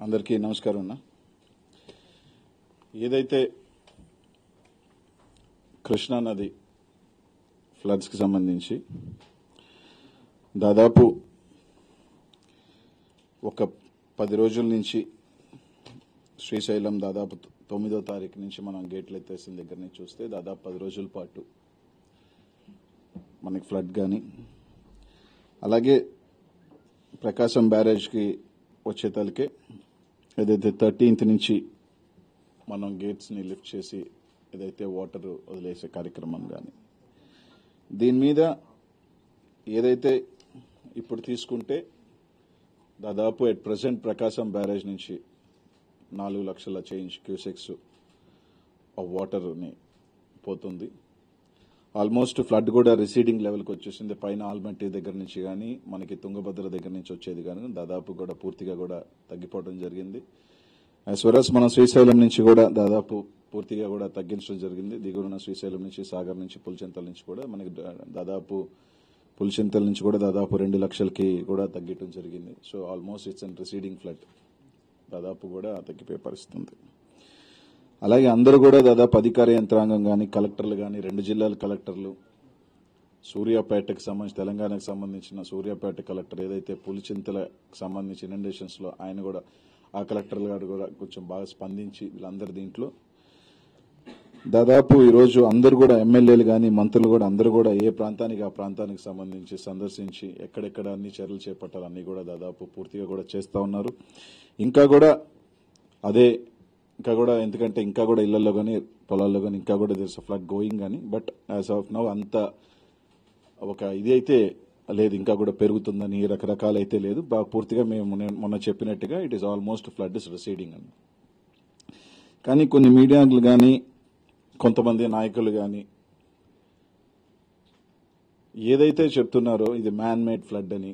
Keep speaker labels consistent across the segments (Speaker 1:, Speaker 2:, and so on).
Speaker 1: అందరికీ నమస్కారం అన్న ఏదైతే కృష్ణా నది ఫ్లడ్స్కి సంబంధించి దాదాపు ఒక పది రోజుల నుంచి శ్రీశైలం దాదాపు తొ- తొమ్మిదో తారీఖు నుంచి మనం గేట్లు ఎత్తేసిన దగ్గర నుంచి చూస్తే దాదాపు పది రోజుల పాటు మనకి ఫ్లడ్ కానీ అలాగే ప్రకాశం బ్యారేజ్కి వచ్చే తలకే ఏదైతే థర్టీన్త్ నుంచి మనం గేట్స్ని లిఫ్ట్ చేసి ఏదైతే వాటర్ వదిలేసే కార్యక్రమం కానీ దీని మీద ఏదైతే ఇప్పుడు తీసుకుంటే దాదాపు ఎట్ ప్రజెంట్ ప్రకాశం బ్యారేజ్ నుంచి నాలుగు లక్షల చేంజ్ క్యూసెక్స్ ఆఫ్ వాటర్ని పోతుంది ఆల్మోస్ట్ ఫ్లడ్ కూడా రిసీడింగ్ లెవెల్కి వచ్చేసింది పైన ఆల్మట్టి దగ్గర నుంచి కానీ మనకి తుంగభద్ర దగ్గర నుంచి వచ్చేది కానీ దాదాపు కూడా పూర్తిగా కూడా తగ్గిపోవడం జరిగింది యాజ్ వెల్ మనం శ్రీశైలం నుంచి కూడా దాదాపు పూర్తిగా కూడా తగ్గించడం జరిగింది దిగువన శ్రీశైలం నుంచి సాగర్ నుంచి పులిచింతల నుంచి కూడా మనకి దా- దాదాపు పులిచింతల నుంచి కూడా దాదాపు రెండు లక్షలకి కూడా తగ్గటం జరిగింది so almost it's and receding flood దాదాపు కూడా తగ్గిపోయే పరిస్థితి ఉంది అలాగే అందరూ కూడా దాదాపు అధికార యంత్రాంగం కానీ కలెక్టర్లు కానీ రెండు జిల్లాల కలెక్టర్లు సూర్యాపేటకు సంబంధించి తెలంగాణకు సంబంధించిన సూర్యాపేట కలెక్టర్ ఏదైతే పులిచింతలకు సంబంధించి inundations లో ఆయన కూడా ఆ కలెక్టర్ గారు కూడా కొంచెం బాగా స్పందించి వీళ్ళందరి దీంట్లో దాదాపు ఈరోజు అందరూ కూడా ఎమ్మెల్యేలు కానీ మంత్రులు కూడా అందరూ కూడా ఏ ప్రాంతానికి ఆ ప్రాంతానికి సంబంధించి సందర్శించి ఎక్కడెక్కడ అన్ని చర్యలు చేపట్టాలి అన్ని కూడా దాదాపు పూర్తిగా కూడా చేస్తూ ఉన్నారు ఇంకా కూడా అదే ఇంకా కూడా ఎందుకంటే ఇంకా కూడా ఇళ్లలో కానీ పొలాల్లో కానీ ఇంకా కూడా దిస్ ఫ్లడ్ గోయింగ్ కానీ బట్ యాజ్ ఆఫ్ నౌ అంత ఒక ఇది అయితే లేదు ఇంకా కూడా పెరుగుతుందని రకరకాల అయితే లేదు బాగా పూర్తిగా మేము నేను మొన్న చెప్పినట్టుగా it is almost flood is receding అని కానీ కొన్ని మీడియాలు కానీ కొంతమంది నాయకులు కానీ ఏదైతే చెప్తున్నారో ఇది మ్యాన్ మేడ్ ఫ్లడ్ అని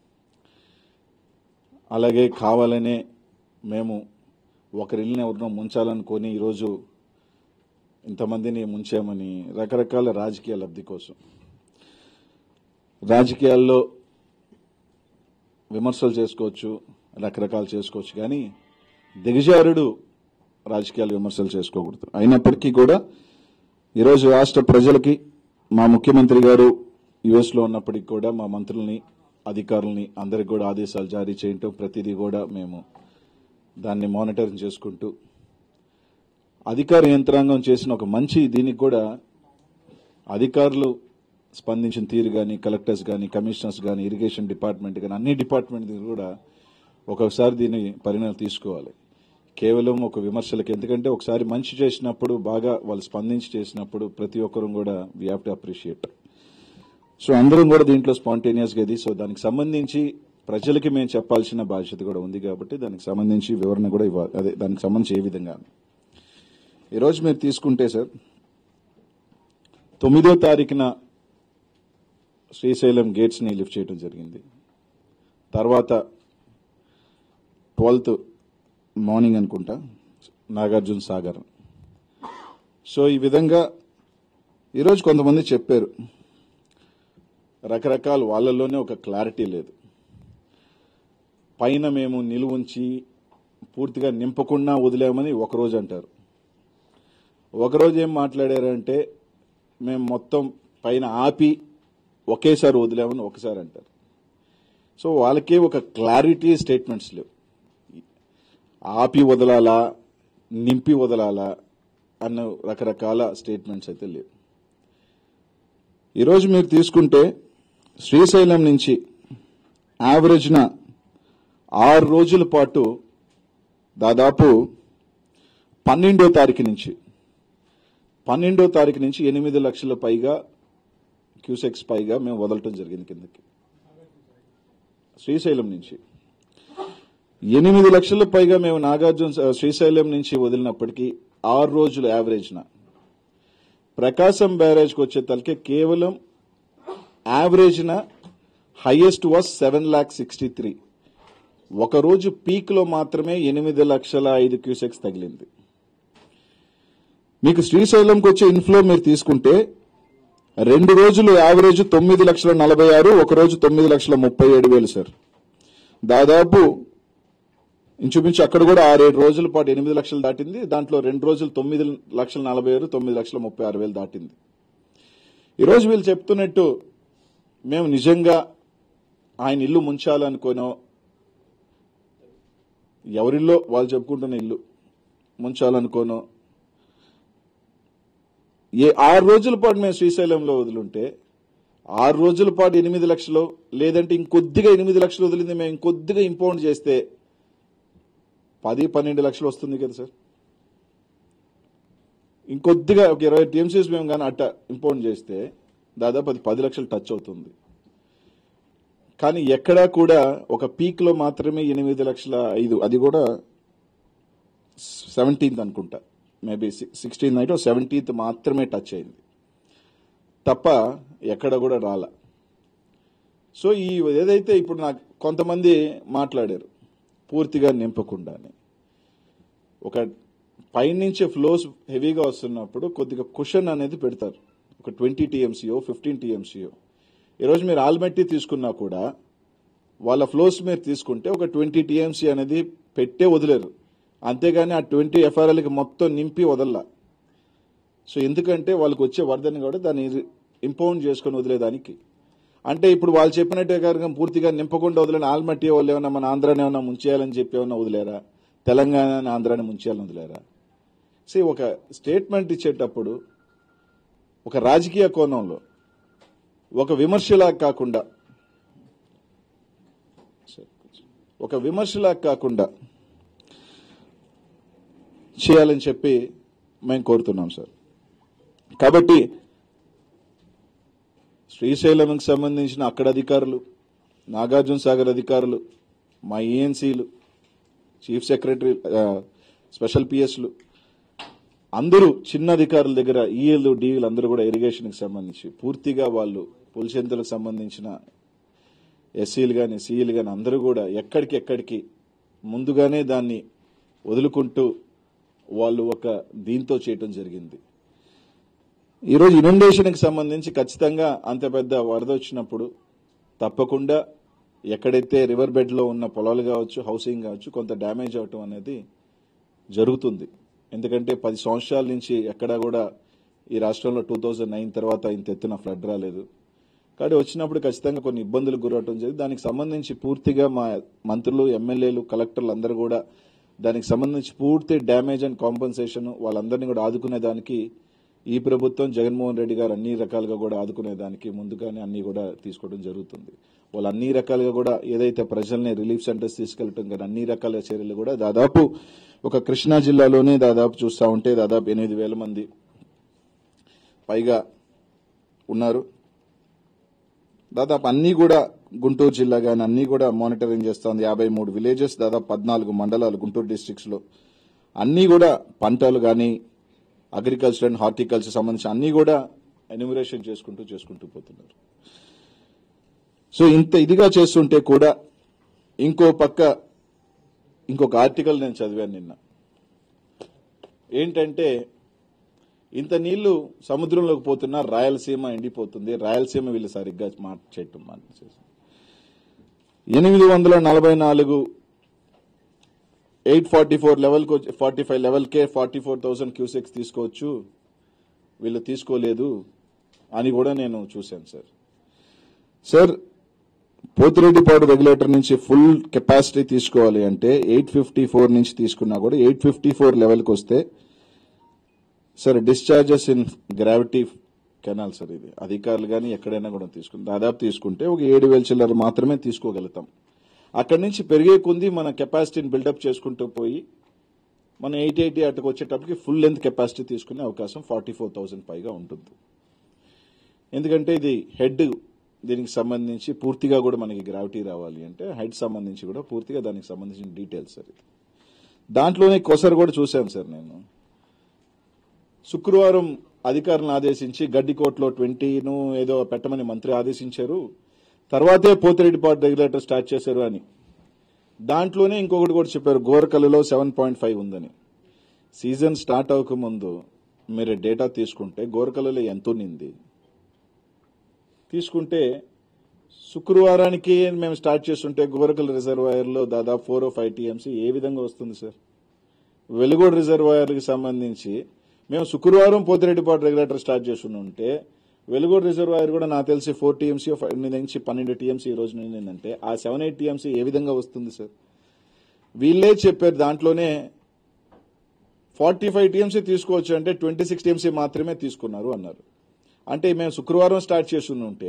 Speaker 1: అలాగే కావాలనే మేము ఒకరిల్ని ఎవరినో ముంచాలనుకొని ఈరోజు ఇంతమందిని ముంచామని రకరకాల రాజకీయ లబ్ధి కోసం రాజకీయాల్లో విమర్శలు చేసుకోవచ్చు రకరకాలు చేసుకోవచ్చు కానీ దిగజారుడు రాజకీయాలు విమర్శలు చేసుకోకూడదు అయినప్పటికీ కూడా ఈరోజు రాష్ట్ర ప్రజలకి మా ముఖ్యమంత్రి గారు యుఎస్ లో ఉన్నప్పటికీ కూడా మా మంత్రుల్ని అధికారుల్ని అందరికి కూడా ఆదేశాలు జారీ చేయటం ప్రతిదీ కూడా మేము దాన్ని మానిటరింగ్ చేసుకుంటూ అధికార యంత్రాంగం చేసిన ఒక మంచి దీనికి కూడా అధికారులు స్పందించిన తీరు కానీ కలెక్టర్స్ కానీ కమిషనర్స్ కానీ ఇరిగేషన్ డిపార్ట్మెంట్ కానీ అన్ని డిపార్ట్మెంట్ కూడా ఒకసారి దీన్ని పరిణామం తీసుకోవాలి కేవలం ఒక విమర్శలకి ఎందుకంటే ఒకసారి మంచి చేసినప్పుడు బాగా వాళ్ళు స్పందించి చేసినప్పుడు ప్రతి ఒక్కరూ కూడా we have to appreciate so అందరం కూడా దీంట్లో స్పాంటేనియస్గా ఇది సో దానికి సంబంధించి ప్రజలకి మేము చెప్పాల్సిన బాధ్యత కూడా ఉంది కాబట్టి దానికి సంబంధించి వివరణ కూడా ఇవ్వాలి అదే దానికి సంబంధించి ఏ విధంగా ఈరోజు మీరు తీసుకుంటే సార్ తొమ్మిదో తారీఖున శ్రీశైలం గేట్స్ని లిఫ్ట్ చేయడం జరిగింది తర్వాత ట్వెల్త్ మార్నింగ్ అనుకుంటా నాగార్జున సాగర్ సో ఈ విధంగా ఈరోజు కొంతమంది చెప్పారు రకరకాల వాళ్ళలోనే ఒక క్లారిటీ లేదు పైన మేము నిలువుంచి పూర్తిగా నింపకుండా వదిలేమని ఒకరోజు అంటారు ఒకరోజు ఏం మాట్లాడారంటే మేము మొత్తం పైన ఆపి ఒకేసారి వదిలేమని ఒకసారి అంటారు సో వాళ్ళకే ఒక క్లారిటీ స్టేట్మెంట్స్ లేవు ఆపి వదలాలా నింపి వదలాలా అన్న రకరకాల స్టేట్మెంట్స్ అయితే లేవు ఈరోజు మీరు తీసుకుంటే శ్రీశైలం నుంచి యావరేజ్న ఆరు రోజుల పాటు దాదాపు పన్నెండో తారీఖు నుంచి పన్నెండో తారీఖు నుంచి ఎనిమిది లక్షల పైగా క్యూసెక్స్ పైగా మేము వదలటం జరిగింది కిందకి శ్రీశైలం నుంచి ఎనిమిది లక్షల పైగా మేము నాగార్జున శ్రీశైలం నుంచి వదిలినప్పటికీ ఆరు రోజులు యావరేజ్న ప్రకాశం బ్యారేజ్కి వచ్చే తలకే కేవలం యావరేజ్న highest was seven lakh sixty three ఒక రోజు పీక్ లో మాత్రమే ఎనిమిది లక్షల ఐదు క్యూసెక్స్ తగిలింది మీకు శ్రీశైలంకి వచ్చే ఇన్ఫ్లో మీరు తీసుకుంటే రెండు రోజులు యావరేజ్ తొమ్మిది లక్షల నలభై ఆరు ఒక రోజు తొమ్మిది లక్షల ముప్పై ఏడు వేలు సార్ దాదాపు ఇంచుమించు అక్కడ కూడా ఆరేడు రోజుల పాటు ఎనిమిది లక్షలు దాటింది దాంట్లో రెండు రోజులు తొమ్మిది లక్షల నలభై వేలు తొమ్మిది లక్షల ముప్పై ఆరు వేలు దాటింది ఈరోజు వీళ్ళు చెప్తున్నట్టు మేము నిజంగా ఆయన ఇల్లు ముంచాలనుకోనో ఎవరిల్లో వాళ్ళు చెప్పుకుంటున్న ఇల్లు ముంచాలనుకోనో ఏ ఆరు రోజుల పాటు మేము శ్రీశైలంలో వదులుంటే ఆరు రోజుల పాటు ఎనిమిది లక్షలు లేదంటే ఇంకొద్దిగా ఎనిమిది లక్షలు వదిలింది మేము ఇంకొద్దిగా ఇంపౌండ్ చేస్తే పది పన్నెండు లక్షలు వస్తుంది కదా సార్ ఇంకొద్దిగా ఒక ఇరవై టీఎంసీస్ మేము కానీ అట్ట ఇంపౌండ్ చేస్తే దాదాపు అది పది లక్షలు టచ్ అవుతుంది కానీ ఎక్కడా కూడా ఒక పీక్లో మాత్రమే ఎనిమిది లక్షల ఐదు అది కూడా సెవెంటీన్త్ అనుకుంటా మేబీ సిక్స్టీన్త్ నైట్ సెవెంటీన్త్ మాత్రమే టచ్ అయింది తప్ప ఎక్కడ కూడా రాల సో ఈ ఏదైతే ఇప్పుడు నాకు కొంతమంది మాట్లాడారు పూర్తిగా నింపకుండా అని ఒక పైనుంచి ఫ్లోస్ హెవీగా వస్తున్నప్పుడు కొద్దిగా కుషన్ అనేది పెడతారు ఒక ట్వంటీ టీఎంసీఓ ఫిఫ్టీన్ టీఎంసీఓ ఈరోజు మీరు ఆల్మెట్టి తీసుకున్నా కూడా వాళ్ళ ఫ్లోస్ మీరు తీసుకుంటే ఒక ట్వంటీ టీఎంసీ అనేది పెట్టే వదిలేరు అంతేగాని ఆ ట్వంటీ ఎఫ్ఆర్ఎల్కి మొత్తం నింపి వదల్లా సో ఎందుకంటే వాళ్ళకి వచ్చే వరదని కూడా దాన్ని ఇంపౌండ్ చేసుకొని వదిలేదానికి అంటే ఇప్పుడు వాళ్ళు చెప్పినట్టే కనుక పూర్తిగా నింపకుండా వదిలేని ఆల్మట్టి వాళ్ళు ఏమన్నా మన ఆంధ్రాని ఏమన్నా ముంచేయాలని చెప్పి ఏమన్నా వదిలేరా తెలంగాణ ఆంధ్రాని ముంచేయాలని వదిలేరా సో ఒక స్టేట్మెంట్ ఇచ్చేటప్పుడు ఒక రాజకీయ కోణంలో ఒక విమర్శలా కాకుండా ఒక విమర్శలా కాకుండా చేయాలని చెప్పి మేము కోరుతున్నాం సార్ కాబట్టి శ్రీశైలంకి సంబంధించిన అక్కడ అధికారులు నాగార్జున సాగర్ అధికారులు మా ఈఎన్సీలు చీఫ్ సెక్రటరీ ఆ, స్పెషల్ పిఎస్లు అందరూ చిన్న అధికారుల దగ్గర ఈఎల్ డీఎల్ అందరూ కూడా ఇరిగేషన్కి సంబంధించి పూర్తిగా వాళ్ళు పులిచెంతలకు సంబంధించిన ఎస్సీలు కానీ సిఈలు కానీ అందరూ కూడా ఎక్కడికి ఎక్కడికి ముందుగానే దాన్ని వదులుకుంటూ వాళ్ళు ఒక దీంతో చేయటం జరిగింది ఈరోజు ఇనుండేషన్కి సంబంధించి ఖచ్చితంగా అంత పెద్ద వరద వచ్చినప్పుడు తప్పకుండా ఎక్కడైతే రివర్ బెడ్లో ఉన్న పొలాలు కావచ్చు హౌసింగ్ కావచ్చు కొంత డ్యామేజ్ అవటం అనేది జరుగుతుంది ఎందుకంటే పది సంవత్సరాల నుంచి ఎక్కడా కూడా ఈ రాష్ట్రంలో టూ థౌజండ్ నైన్ తర్వాత ఇంత ఎత్తున ఫ్లడ్ రాలేదు కాబట్టి వచ్చినప్పుడు ఖచ్చితంగా కొన్ని ఇబ్బందులు గురవటం జరిగింది దానికి సంబంధించి పూర్తిగా మా మంత్రులు ఎమ్మెల్యేలు కలెక్టర్లు అందరూ కూడా దానికి సంబంధించి పూర్తి డ్యామేజ్ అండ్ కాంపన్సేషన్ వాళ్ళందరినీ కూడా ఆదుకునే దానికి ఈ ప్రభుత్వం జగన్మోహన్ రెడ్డి గారు అన్ని రకాలుగా కూడా ఆదుకునే దానికి ముందుగానే అన్ని కూడా తీసుకోవడం జరుగుతుంది వాళ్ళు అన్ని రకాలుగా కూడా ఏదైతే ప్రజల్ని రిలీఫ్ సెంటర్స్ తీసుకెళ్లటం కానీ అన్ని రకాల చర్యలు కూడా దాదాపు ఒక కృష్ణా జిల్లాలోనే దాదాపు చూస్తా ఉంటే దాదాపు ఎనిమిది వేల మంది పైగా ఉన్నారు దాదాపు అన్ని కూడా గుంటూరు జిల్లా కానీ అన్ని కూడా మానిటరింగ్ చేస్తోంది యాభై మూడు విలేజెస్ దాదాపు పద్నాలుగు మండలాలు గుంటూరు డిస్ట్రిక్ట్స్ లో అన్ని కూడా పంటలు కానీ అగ్రికల్చర్ అండ్ హార్టికల్చర్ సంబంధించి అన్ని కూడా ఎన్యూమరేషన్ చేసుకుంటూ చేసుకుంటూ పోతున్నారు సో ఇంత ఇదిగా చేస్తుంటే కూడా ఇంకో పక్క ఇంకొక ఆర్టికల్ నేను చదివాను నిన్న ఏంటంటే ఇంత నీళ్లు సముద్రంలోకి పోతున్నా రాయలసీమ ఎండిపోతుంది రాయలసీమ వీళ్ళు సరిగ్గా మార్చేయటం మానేసేసి ఎనిమిది వందల నలభై నాలుగు ఎయిట్ ఫార్టీ ఫోర్ లెవెల్కి ఫార్టీ ఫైవ్ లెవెల్కే ఫార్టీ ఫోర్ థౌసండ్ క్యూసెక్స్ తీసుకోవచ్చు వీళ్ళు తీసుకోలేదు అని కూడా నేను చూశాను సార్ సార్ పోతిరెడ్డిపాడు రెగ్యులేటర్ నుంచి ఫుల్ కెపాసిటీ తీసుకోవాలి అంటే ఎయిట్ ఫిఫ్టీ ఫోర్ నుంచి తీసుకున్నా కూడా ఎయిట్ ఫిఫ్టీ ఫోర్ లెవెల్కి వస్తే sir discharges in gravity canal sir ఇది అధికారులు కానీ ఎక్కడైనా కూడా తీసుకుని దాదాపు తీసుకుంటే ఒక ఏడు వేల చిల్లర మాత్రమే తీసుకోగలుగుతాం అక్కడి నుంచి పెరిగే కొంది మన కెపాసిటీని బిల్డప్ చేసుకుంటూ పోయి మనం ఎయిటీ ఎయిటీ అటుకు వచ్చేటప్పటికి ఫుల్ లెంత్ కెపాసిటీ తీసుకునే అవకాశం ఫార్టీ ఫోర్ థౌసండ్ పైగా ఉంటుంది ఎందుకంటే ఇది హెడ్ దీనికి సంబంధించి పూర్తిగా కూడా మనకి గ్రావిటీ రావాలి అంటే హెడ్ సంబంధించి కూడా పూర్తిగా దానికి సంబంధించిన డీటెయిల్స్ సార్ ఇది దాంట్లోనే కొసరు కూడా చూశాను సార్ నేను శుక్రవారం అధికారులను ఆదేశించి గడ్డికోట్లో ట్వంటీను ఏదో పెట్టమని మంత్రి ఆదేశించారు తర్వాతే పోతిరెడ్డిపాటు రెగ్యులేటర్ స్టార్ట్ చేశారు అని దాంట్లోనే ఇంకొకటి కూడా చెప్పారు గోరకల్లులో సెవెన్ పాయింట్ ఫైవ్ ఉందని సీజన్ స్టార్ట్ అవ్వకముందు మీరు డేటా తీసుకుంటే గోరకల్లులో ఎంత ఉన్నింది తీసుకుంటే శుక్రవారానికి మేము స్టార్ట్ చేస్తుంటే గోరకల్ రిజర్వాయర్లో దాదాపు ఫోర్ ఓ ఫైవ్ టీఎంసీ ఏ విధంగా వస్తుంది సార్ వెలుగోడు రిజర్వాయర్కి సంబంధించి మేము శుక్రవారం పోతిరెడ్డిపాటు రెగ్యులేటర్ స్టార్ట్ చేస్తున్న ఉంటే వెలుగోడు రిజర్వాయర్ కూడా నాకు తెలిసి ఫోర్ టీఎంసీ నుంచి పన్నెండు టీఎంసీ ఈ రోజు నిండిందంటే ఆ సెవెన్ ఎయిట్ టీఎంసీ ఏ విధంగా వస్తుంది సార్ వీళ్ళే చెప్పారు దాంట్లోనే ఫార్టీ ఫైవ్ టీఎంసీ తీసుకోవచ్చు అంటే ట్వంటీ సిక్స్ టీఎంసీ మాత్రమే తీసుకున్నారు అన్నారు అంటే మేము శుక్రవారం స్టార్ట్ చేస్తున్న ఉంటే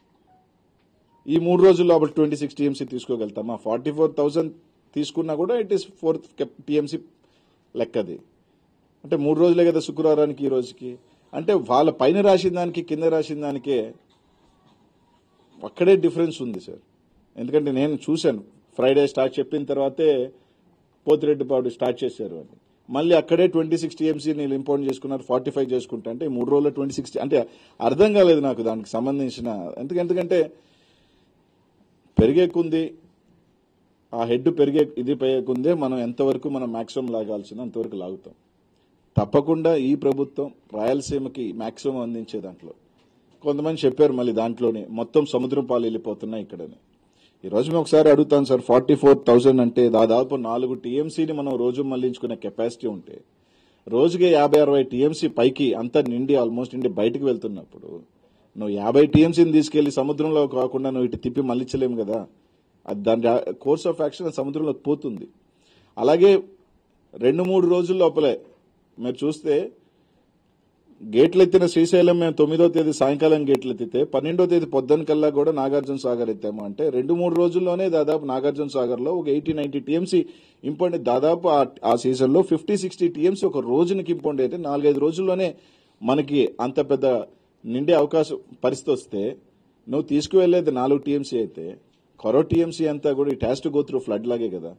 Speaker 1: ఈ మూడు రోజుల లోపల ట్వంటీ సిక్స్ టీఎంసీ తీసుకోగలుగుతామా ఫార్టీ ఫోర్ థౌసండ్ తీసుకున్నా కూడా ఇట్ ఈస్ ఫోర్ టీఎంసీ లెక్కది అంటే మూడు రోజులే కదా శుక్రవారానికి ఈ రోజుకి అంటే వాళ్ళ పైన రాసిన దానికి కింద రాసిన దానికే అక్కడే డిఫరెన్స్ ఉంది సార్ ఎందుకంటే నేను చూశాను ఫ్రైడే స్టార్ట్ చెప్పిన తర్వాతే పోతిరెడ్డిపాడు స్టార్ట్ చేశారు అని మళ్ళీ అక్కడే ట్వంటీ సిక్స్ టీఎంసీ నేను ఇంపోర్ట్ చేసుకున్నారు ఫార్టీ ఫైవ్ చేసుకుంటా అంటే ఈ మూడు రోజుల్లో ట్వంటీ సిక్స్ అంటే అర్థం కాలేదు నాకు దానికి సంబంధించిన ఎందుకు ఎందుకంటే పెరిగేకుంది ఆ హెడ్ పెరిగే ఇది పెరిగేకుందే మనం ఎంతవరకు మనం మాక్సిమం లాగాల్సిన అంతవరకు లాగుతాం తప్పకుండా ఈ ప్రభుత్వం రాయలసీమకి మాక్సిమం అందించే దాంట్లో కొంతమంది చెప్పారు మళ్ళీ దాంట్లోనే మొత్తం సముద్రం పాలు వెళ్ళిపోతున్నాయి ఇక్కడని ఈ రోజు మేము ఒకసారి అడుగుతాను సార్ ఫార్టీ ఫోర్ థౌసండ్ అంటే దాదాపు నాలుగు టీఎంసీని మనం రోజు మళ్లించుకునే కెపాసిటీ ఉంటే రోజుకి యాభై అరవై టీఎంసీ పైకి అంతా నిండి ఆల్మోస్ట్ నిండి బయటకు వెళ్తున్నప్పుడు నువ్వు యాభై టీఎంసీని తీసుకెళ్లి సముద్రంలో కాకుండా నువ్వు ఇటు తిప్పి మళ్ళించలేము కదా అది దాని కోర్స్ ఆఫ్ యాక్షన్ సముద్రంలోకి పోతుంది అలాగే రెండు మూడు రోజుల లోపలే మీరు చూస్తే గేట్లు ఎత్తిన శ్రీశైలం మేము తొమ్మిదో తేదీ సాయంకాలం గేట్లు ఎత్తితే పన్నెండో తేదీ పొద్దున కల్లా కూడా నాగార్జున సాగర్ ఎత్తాము అంటే రెండు మూడు రోజుల్లోనే దాదాపు నాగార్జున సాగర్ లో ఒక ఎయిటీ నైన్టీ టీఎంసీ ఇంపౌండ్ దాదాపు ఆ- ఆ సీజన్ లో ఫిఫ్టీ సిక్స్టీ టీఎంసీ ఒక రోజునికి ఇంపౌండ్ అయితే నాలుగైదు రోజుల్లోనే మనకి అంత పెద్ద నిండే అవకాశం పరిస్థితి వస్తే నువ్వు తీసుకువెళ్లేది నాలుగు టీఎంసీ అయితే కరో టీఎంసీ అంతా కూడా it has to go through flood లాగే కదా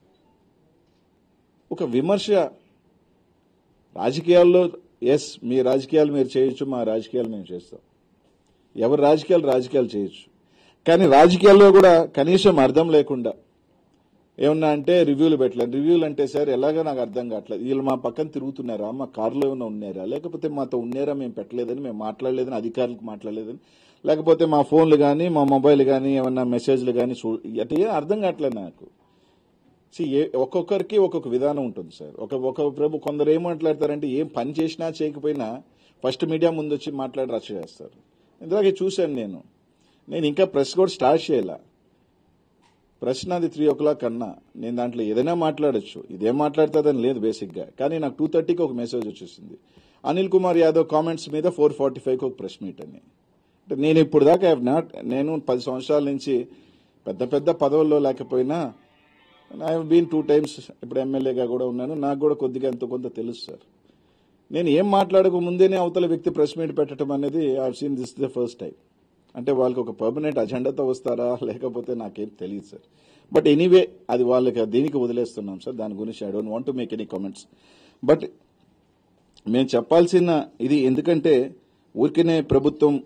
Speaker 1: ఒక విమర్శ రాజకీయాల్లో ఎస్ మీ రాజకీయాలు మీరు చేయొచ్చు మా రాజకీయాలు మేము చేస్తాం ఎవరి రాజకీయాలు రాజకీయాలు చేయొచ్చు కానీ రాజకీయాల్లో కూడా కనీసం అర్థం లేకుండా ఏమన్నా అంటే రివ్యూలు పెట్టలేదు రివ్యూలు అంటే సార్ ఎలాగో నాకు అర్థం కావట్లేదు వీళ్ళు మా పక్కన తిరుగుతున్నారా మా కారులో ఏమైనా ఉన్నారా లేకపోతే మాతో ఉన్నారా మేము పెట్టలేదని మేము మాట్లాడలేదని అధికారులకు మాట్లాడలేదని లేకపోతే మా ఫోన్లు కానీ మా మొబైల్ కానీ ఏమన్నా మెసేజ్లు కానీ చూ అంటే ఏం అర్థం కావట్లేదు నాకు See, ఏ ఒక్కొక్కరికి ఒక్కొక్క విధానం ఉంటుంది సార్ ఒక ఒక ప్రభు కొందరు ఏం మాట్లాడతారంటే ఏం పని చేసినా చేయకపోయినా ఫస్ట్ మీడియా ముందు వచ్చి మాట్లాడి రచ్చ చేస్తారు ఇందులోకి చూశాను నేను నేను ఇంకా ప్రెస్ కూడా స్టార్ట్ చేయాల ప్రెస్ నాది త్రీ ఓ క్లాక్ అన్నా నేను దాంట్లో ఏదైనా మాట్లాడొచ్చు ఇదేం మాట్లాడుతుందని లేదు బేసిక్గా కానీ నాకు టూ థర్టీకి ఒక మెసేజ్ వచ్చేసింది అనిల్ కుమార్ యాదవ్ కామెంట్స్ మీద ఫోర్ ఫార్టీ ఫైవ్కి ఒక ప్రెస్ మీట్ అని అంటే నేను ఇప్పుడు దాకా హ్యావ్ నాట్ నేను పది సంవత్సరాల నుంచి పెద్ద పెద్ద పదవుల్లో లేకపోయినా ఐ బీన్ టూ టైమ్స్ ఇప్పుడు ఎమ్మెల్యేగా కూడా ఉన్నాను నాకు కూడా కొద్దిగా ఎంతో కొంత తెలుసు సార్ నేను ఏం మాట్లాడక ముందేనే అవతల వ్యక్తి ప్రెస్ మీట్ పెట్టడం అనేది I seen this the first time అంటే వాళ్ళకి ఒక పర్మనెంట్ అజెండాతో వస్తారా లేకపోతే నాకేం తెలియదు సార్ బట్ ఎనీవే అది వాళ్ళకి దీనికి వదిలేస్తున్నాం సార్ దాని గురించి I don't want to make any comments but మేము చెప్పాల్సిన ఇది ఎందుకంటే ఊరికనే ప్రభుత్వం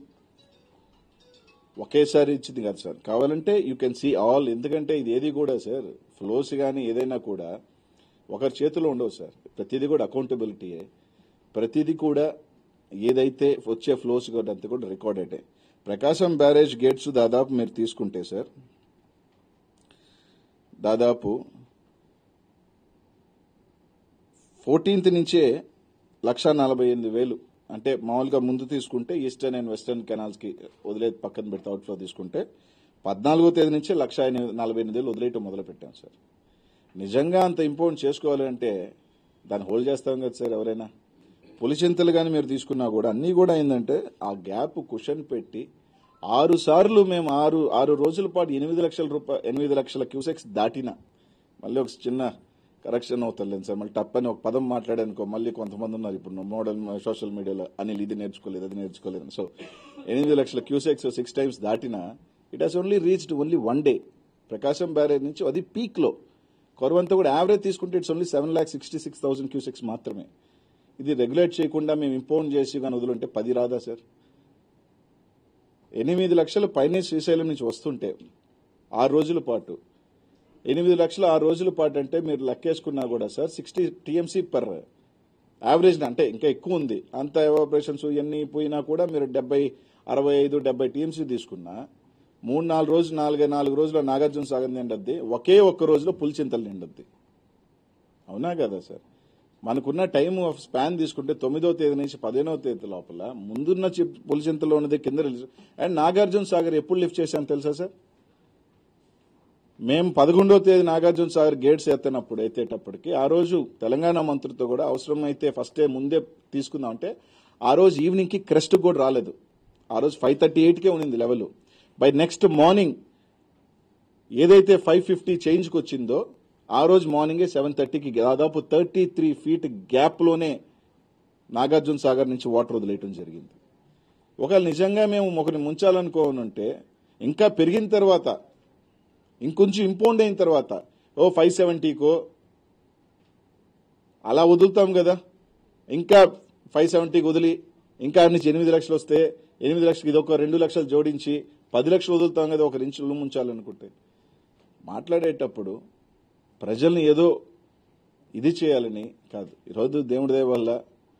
Speaker 1: ఒకేసారి ఇచ్చింది కదా సార్ కావాలంటే యూ కెన్ సీ ఆల్ ఎందుకంటే ఇది ఏది కూడా సార్ ఫ్లోస్ కానీ ఏదైనా కూడా ఒకరి చేతిలో ఉండవు సార్ ప్రతిదీ కూడా అకౌంటబిలిటీయే ప్రతిదీ కూడా ఏదైతే వచ్చే ఫ్లోస్ కూడా అంతా కూడా రికార్డెడే ప్రకాశం బ్యారేజ్ గేట్స్ దాదాపు మీరు తీసుకుంటే సార్ దాదాపు ఫోర్టీన్త్ నుంచే లక్ష నలభై ఎనిమిది వేలు అంటే మామూలుగా ముందు తీసుకుంటే ఈస్టర్న్ అండ్ వెస్టర్న్ కెనాల్స్కి వదిలే పక్కన పెడితే అవుట్ఫ్లో తీసుకుంటే పద్నాలుగో తేదీ నుంచే లక్ష ఎనిమిది- నలభై ఎనిమిది వేలు వదిలేయటం మొదలు పెట్టాం సార్ నిజంగా అంత ఇంపోర్ట్ చేసుకోవాలి అంటే దాన్ని హోల్డ్ చేస్తాం కదా సార్ ఎవరైనా పులిచింతలు కానీ మీరు తీసుకున్నా కూడా అన్నీ కూడా ఏంటంటే ఆ గ్యాప్ కుషన్ పెట్టి ఆరు సార్లు మేము ఆరు ఆరు రోజుల పాటు ఎనిమిది లక్షల రూపాయలు ఎనిమిది లక్షల క్యూసెక్స్ దాటిన మళ్ళీ ఒక చిన్న కరెక్షన్ అవుతలేదు సార్ మళ్ళీ టప్ అని ఒక పదం మాట్లాడానుకో మళ్ళీ కొంతమంది ఉన్నారు ఇప్పుడు మోడల్ సోషల్ మీడియాలో అనిల్ ఇది నేర్చుకోలేదు అది నేర్చుకోలేదు సో ఎనిమిది లక్షల క్యూసెక్స్ సిక్స్ టైమ్స్ దాటినా it has only reached only one day Prakasam barrage నుంచి అది పీక్లో కొరవంతా కూడా యావరేజ్ తీసుకుంటే it's only seven lakh sixty six thousand cusecs మాత్రమే ఇది రెగ్యులేట్ చేయకుండా మేము ఇంపోర్ట్ చేసి కానీ వదులుంటే పది రాదా సార్ ఎనిమిది లక్షల పైనే శ్రీశైలం నుంచి వస్తుంటే ఆరు రోజుల పాటు ఎనిమిది లక్షల ఆరు రోజుల పాటు అంటే మీరు లెక్కేసుకున్నా కూడా sir sixty TMC per average అంటే ఇంకా ఎక్కువ ఉంది అంత ఎవాపరేషన్స్ ఇవన్నీ పోయినా కూడా మీరు డెబ్బై అరవై ఐదు డెబ్బై టీఎంసీ తీసుకున్నా మూడు నాలుగు రోజులు నాలుగు నాలుగు రోజుల్లో నాగార్జున సాగర్ నిండద్ది ఒకే ఒక్క రోజులో పులిచింతలు నిండద్ది అవునా కదా సార్ మనకున్న టైం ఆఫ్ స్పాన్ తీసుకుంటే తొమ్మిదవ తేదీ నుంచి పదిహేనవ తేదీ లోపల ముందున్న చి- పులిచింతలో ఉన్నది కింద రిలీజ్ అండ్ నాగార్జున సాగర్ ఎప్పుడు లిఫ్ట్ చేశాం తెలుసా సార్ మేము పదకొండవ తేదీ నాగార్జున సాగర్ గేట్స్ ఎత్తినప్పుడు ఎత్తేటప్పటికి ఆ రోజు తెలంగాణ మంత్రితో కూడా అవసరమైతే ఫస్ట్ డే ముందే తీసుకుందాం అంటే ఆ రోజు ఈవినింగ్ కి క్రెస్ట్ కూడా రాలేదు ఆ రోజు ఫైవ్ థర్టీ ఎయిట్కే ఉన్నింది లెవెల్ బై నెక్స్ట్ మార్నింగ్ ఏదైతే ఫైవ్ ఫిఫ్టీ చేంజ్కి వచ్చిందో ఆ రోజు మార్నింగే సెవెన్ థర్టీకి దాదాపు థర్టీ త్రీ ఫీట్ గ్యాప్లోనే నాగార్జున సాగర్ నుంచి వాటర్ వదిలేయటం జరిగింది ఒకవేళ నిజంగా మేము ఒకరిని ముంచాలనుకోనుంటే ఇంకా పెరిగిన తర్వాత ఇంకొంచెం ఇంపౌండ్ అయిన తర్వాత ఓ ఫైవ్ సెవెంటీకో అలా వదులుతాం కదా ఇంకా ఫైవ్ సెవెంటీకి వదిలి ఇంకా ఆడ నుంచి ఎనిమిది లక్షలు వస్తే ఎనిమిది లక్షలకి ఇది ఒక రెండు లక్షలు జోడించి పది లక్షలు వదులుతాం కదా ఒక ఇంచులు ముంచాలనుకుంటే మాట్లాడేటప్పుడు ప్రజల్ని ఏదో ఇది చేయాలని కాదు ఈరోజు దేవుడి దయ వల్ల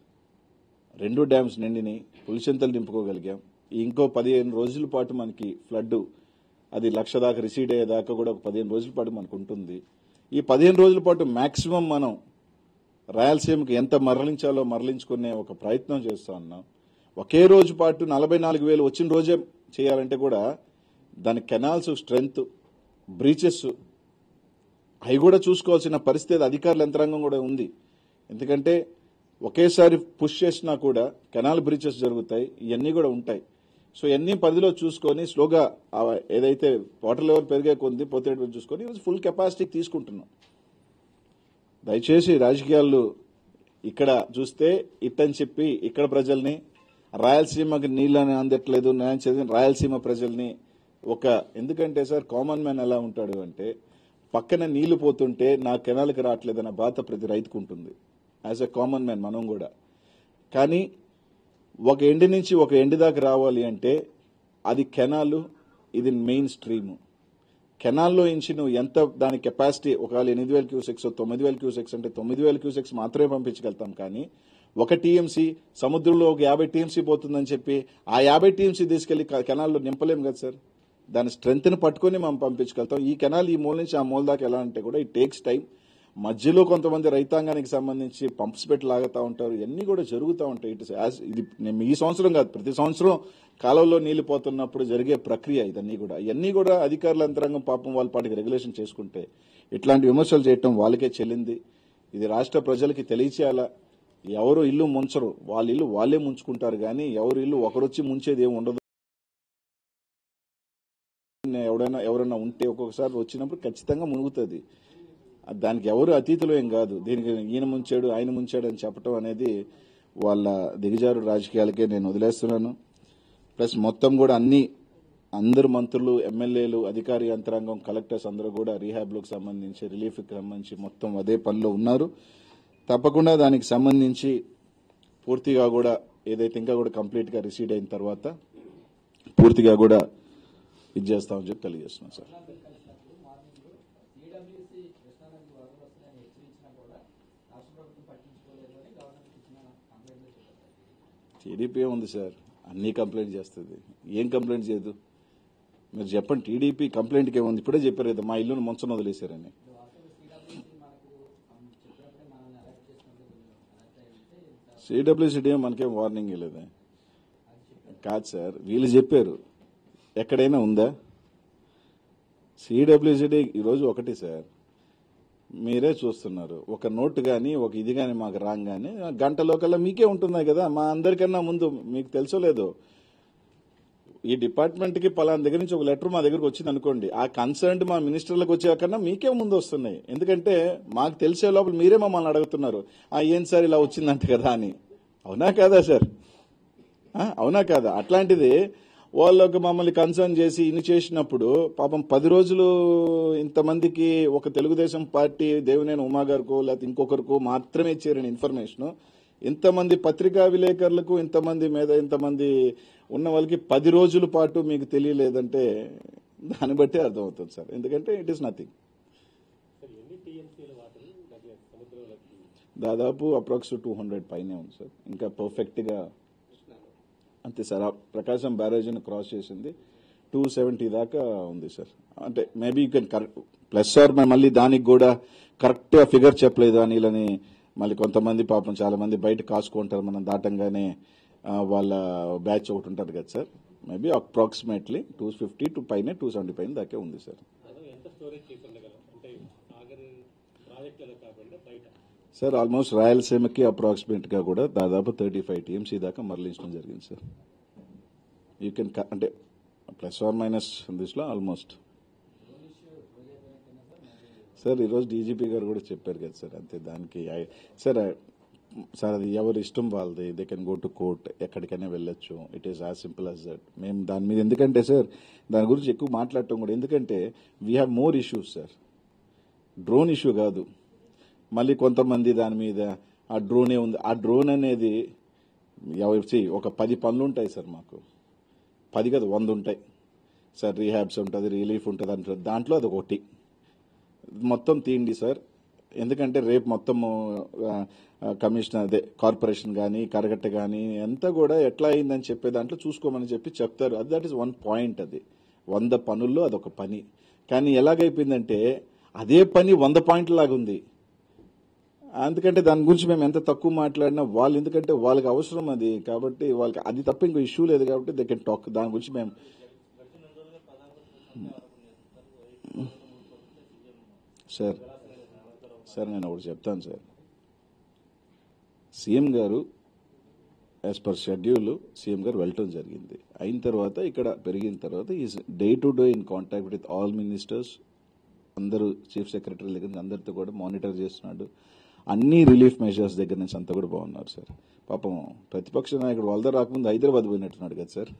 Speaker 1: రెండు డ్యామ్స్ నిండిని పులిచెంతలు నింపుకోగలిగాం ఇంకో పదిహేను రోజుల పాటు మనకి ఫ్లడ్ అది లక్ష దాకా రిసీడ్ అయ్యేదాకా కూడా ఒక పదిహేను రోజుల పాటు మనకు ఉంటుంది ఈ పదిహేను రోజుల పాటు మాక్సిమం మనం రాయలసీమకి ఎంత మరలించాలో మరలించుకునే ఒక ప్రయత్నం చేస్తా ఉన్నాం ఒకే రోజు పాటు నలభై నాలుగు వేలు వచ్చిన రోజే చేయాలంటే కూడా దాని కెనాల్స్ స్ట్రెంగ్త్ బ్రీచెస్ అవి కూడా చూసుకోవాల్సిన పరిస్థితి అధికారుల యంత్రాంగం కూడా ఉంది ఎందుకంటే ఒకేసారి పుష్ చేసినా కూడా కెనాల్ బ్రీచెస్ జరుగుతాయి ఇవన్నీ కూడా ఉంటాయి సో ఇవన్నీ పరిధిలో చూసుకొని స్లోగా ఆ ఏదైతే వాటర్ లెవెల్ పెరిగే కొంది పోతే చూసుకొని ఫుల్ కెపాసిటీకి తీసుకుంటున్నాం దయచేసి రాజకీయాలు ఇక్కడ చూస్తే ఇట్టని చెప్పి ఇక్కడ ప్రజల్ని రాయలసీమకి నీళ్ళని అందట్లేదు నేను చదివిన రాయలసీమ ప్రజల్ని ఒక ఎందుకంటే సార్ కామన్ మ్యాన్ ఎలా ఉంటాడు అంటే పక్కన నీళ్లు పోతుంటే నా కెనాల్కి రావట్లేదన్న బాధ ప్రతి రైతుకు ఉంటుంది యాజ్ ఎ కామన్ మ్యాన్ మనం కూడా కానీ ఒక ఎండి నుంచి ఒక ఎండి దాకా రావాలి అంటే అది కెనాలు ఇది మెయిన్ స్ట్రీము కెనాల్లో ఇంచి నువ్వు ఎంత దాని కెపాసిటీ ఒకవేళ ఎనిమిది వేల క్యూసెక్స్ తొమ్మిది వేల క్యూసెక్స్ అంటే తొమ్మిది వేల క్యూసెక్స్ మాత్రమే పంపించగలుగుతాం కానీ ఒక టీఎంసీ సముద్రంలో ఒక యాభై టీఎంసీ పోతుందని చెప్పి ఆ యాభై టీఎంసీ తీసుకెళ్లి క- కెనాల్లో నింపలేం కదా సార్ దాని స్ట్రెంగ్త్ని పట్టుకొని మనం పంపించగలుగుతాం ఈ కెనాల్ ఈ మూల నుంచి ఆ మూల దాకా ఎలా అంటే కూడా ఇట్ టేక్స్ టైం మధ్యలో కొంతమంది రైతాంగానికి సంబంధించి పంప్స్ పెట్టి లాగుతూ ఉంటారు ఇవన్నీ కూడా జరుగుతూ ఉంటాయి ఇటు యాజ్- ఇది నేను ఈ సంవత్సరం కాదు ప్రతి సంవత్సరం కాలంలో నీళ్లు పోతున్నప్పుడు జరిగే ప్రక్రియ ఇదన్నీ కూడా ఇవన్నీ కూడా అధికారుల యంత్రాంగం పాపం వాళ్ళ పాటికి రెగ్యులేషన్ చేసుకుంటే ఇట్లాంటి విమర్శలు చేయటం వాళ్ళకే చెల్లింది ఇది రాష్ట్ర ప్రజలకి తెలియచేయాలా ఎవరు ఇల్లు ముంచరు వాళ్ళ ఇల్లు వాళ్ళే ముంచుకుంటారు కానీ ఎవరు ఇల్లు ఒకరొచ్చి ముంచేది ఏమి ఉండదు ఎవడైనా ఎవరైనా ఉంటే ఒక్కొక్కసారి వచ్చినప్పుడు ఖచ్చితంగా మునుగుతుంది దానికి ఎవరు అతీతులు ఏం కాదు దీనికి ఈయన ముంచాడు ఆయన ముంచాడు అని చెప్పడం అనేది వాళ్ళ దిగజారు రాజకీయాలకే నేను వదిలేస్తున్నాను ప్లస్ మొత్తం కూడా అన్ని అందరు మంత్రులు ఎమ్మెల్యేలు అధికారి యంత్రాంగం కలెక్టర్స్ అందరూ కూడా రీహాబ్లకు సంబంధించి రిలీఫ్కి సంబంధించి మొత్తం అదే పనిలో ఉన్నారు తప్పకుండా దానికి సంబంధించి పూర్తిగా కూడా ఏదైతే ఇంకా కూడా కంప్లీట్గా రిసీడ్ అయిన తర్వాత పూర్తిగా కూడా ఇది చేస్తామని చెప్పి తెలియజేస్తున్నాం సార్
Speaker 2: ఈడబ్ల్యూసీ కృష్ణానది వరదలు వస్తున్నాయని హెచ్చరించినా కూడా రాష్ట్ర ప్రభుత్వం పట్టించుకోలేదు అని గవర్నమెంట్ ఇచ్చిన కంప్లైంట్లో చెప్పారు
Speaker 1: టీడీపీ ఉంది సార్ అన్ని కంప్లైంట్ చేస్తుంది ఏం కంప్లైంట్ చేయదు మీరు చెప్పండి టీడీపీ కంప్లైంట్కి ఏముంది ఇప్పుడే చెప్పారు కదా మా ఇల్లును ముంచను వదిలేశారని
Speaker 2: ఇప్పుడు వాస్తవం సిడబ్ల్యూసీ మనకు um, చెప్పినప్పుడే మనల్ని అలర్ట్ చేసినట్టు అలర్ట్ అయితే ఇంత
Speaker 1: సిడబ్ల్యూసిటీ మనకేం వార్నింగ్ ఇవ్వలేదే కాదు సార్ వీళ్ళు చెప్పారు ఎక్కడైనా ఉందా సిడబ్ల్యూసిటీ ఈరోజు ఒకటి సార్ మీరే చూస్తున్నారు ఒక నోటు కానీ ఒక ఇది కానీ మాకు రాగానే గంటలో కల్లా మీకే ఉంటున్నాయి కదా మా అందరికన్నా ముందు మీకు తెలుసో లేదో ఈ డిపార్ట్మెంట్ కి పలానా దగ్గర నుంచి ఒక లెటర్ మా దగ్గరకు వచ్చింది అనుకోండి ఆ కన్సర్న్ మా మినిస్టర్లకు వచ్చే కన్నా మీకే ముందు వస్తున్నాయి ఎందుకంటే మాకు తెలిసే లోపల మీరే మమ్మల్ని అడుగుతున్నారు ఆ ఏం సార్ ఇలా వచ్చిందంట కదా అని అవునా కాదా సార్ ఆ, అవునా కాదా అట్లాంటిది వాళ్ళకి మమ్మల్ని కన్సర్న్ చేసి ఇన్ని చేసినప్పుడు పాపం పది రోజులు ఇంతమందికి ఒక తెలుగుదేశం పార్టీ దేవినేని ఉమా గారికో లేకపోతే ఇంకొకరికో మాత్రమే ఇచ్చారని ఇన్ఫర్మేషన్ ఇంతమంది పత్రికా విలేకరులకు ఇంతమంది మీద ఇంతమంది ఉన్న వాళ్ళకి పది రోజుల పాటు మీకు తెలియలేదంటే దాన్ని బట్టి అర్థమవుతుంది సార్ ఎందుకంటే ఇట్ ఈస్ నథింగ్ దాదాపు అప్రాక్స్ టూ హండ్రెడ్ పైనే ఉంది సార్ ఇంకా పర్ఫెక్ట్గా అంతే సార్ ఆ ప్రకాశం బ్యారేజీని క్రాస్ చేసింది టూ సెవెంటీ దాకా ఉంది సార్ అంటే maybe you can correct plus or మళ్ళీ దానికి కూడా కరెక్ట్ ఫిగర్ చెప్పలేదు అనిలని మళ్ళీ కొంతమంది పాపం చాలా మంది బయట కాసుకుంటారు మనం దాటంగానే ఆ, వాళ్ళ బ్యాచ్ ఒకటి ఉంటుంది కదా sir maybe approximately two fifty to పైన టూ సెవెంటీ పైన దాకే ఉంది సార్
Speaker 3: అదో ఎంత స్టోరేజ్ తీసుకుండగలం అంటే ఆగర్ ప్రాజెక్టులలో కాకుండా బయట
Speaker 1: సార్ ఆల్మోస్ట్ రాయలసీమకి అప్రాక్సిమేట్గా కూడా దాదాపు థర్టీ ఫైవ్ టీఎంసీ దాకా మరలించడం జరిగింది సార్ యూ కెన్ అంటే ప్లస్ ఆర్ మైనస్ దిస్లో ఆల్మోస్ట్ సార్ ఈరోజు డీజీపీ గారు కూడా చెప్పారు కదా సార్ అంతే దానికి ఐ- సార్ ఐ- సార్ అది ఎవరి ఇష్టం వాళ్ళది they can go to court ఎక్కడికైనా వెళ్ళొచ్చు it is as simple as that మేము దాని మీద ఎందుకంటే సార్ దాని గురించి ఎక్కువ మాట్లాడటం కూడా ఎందుకంటే we have more issues sir drone issue కాదు మళ్ళీ కొంతమంది దాని మీద ఆ డ్రోనే ఉంది ఆ డ్రోన్ అనేది ఎవరు see, ఒక పది పనులు ఉంటాయి సార్ మాకు పది కదా వంద ఉంటాయి సార్ రీహాబ్స్ ఉంటుంది రిలీఫ్ ఉంటుంది అంటారు దాంట్లో అది ఒకటి మొత్తం తీయండి సార్ ఎందుకంటే రేపు మొత్తం కమిషనర్ అదే కార్పొరేషన్ కానీ కరగట్ట కానీ అంతా కూడా ఎట్లా అయిందని చెప్పే దాంట్లో చూసుకోమని చెప్పి చెప్తారు అది దట్ ఈస్ వన్ పాయింట్ అది వంద పనుల్లో అదొక పని కానీ ఎలాగైపోయిందంటే అదే పని వంద పాయింట్ల లాగా ఉంది అందుకంటే దాని గురించి మేము ఎంత తక్కువ మాట్లాడినా వాళ్ళు ఎందుకంటే వాళ్ళకి అవసరం అది కాబట్టి వాళ్ళకి అది తప్ప ఇంకో ఇష్యూ లేదు కాబట్టి దే కెన్ టాక్ దాని గురించి మేము సార్ సార్ నేను ఒకటి చెప్తాను సార్ సీఎం గారు యాజ్ పర్ షెడ్యూల్ సీఎం గారు వెళ్ళటం జరిగింది అయిన తర్వాత ఇక్కడ పెరిగిన తర్వాత is day to day in contact with all ministers అందరూ చీఫ్ సెక్రటరీ దగ్గర నుంచి అందరితో కూడా మానిటర్ చేస్తున్నాడు అన్ని రిలీఫ్ మెజర్స్ దగ్గర నుంచి అంతా కూడా బాగున్నారు సార్ పాపం ప్రతిపక్ష నాయకుడు వాళ్ళ రాకముందు హైదరాబాద్ పోయినట్టున్నాడు కదా సార్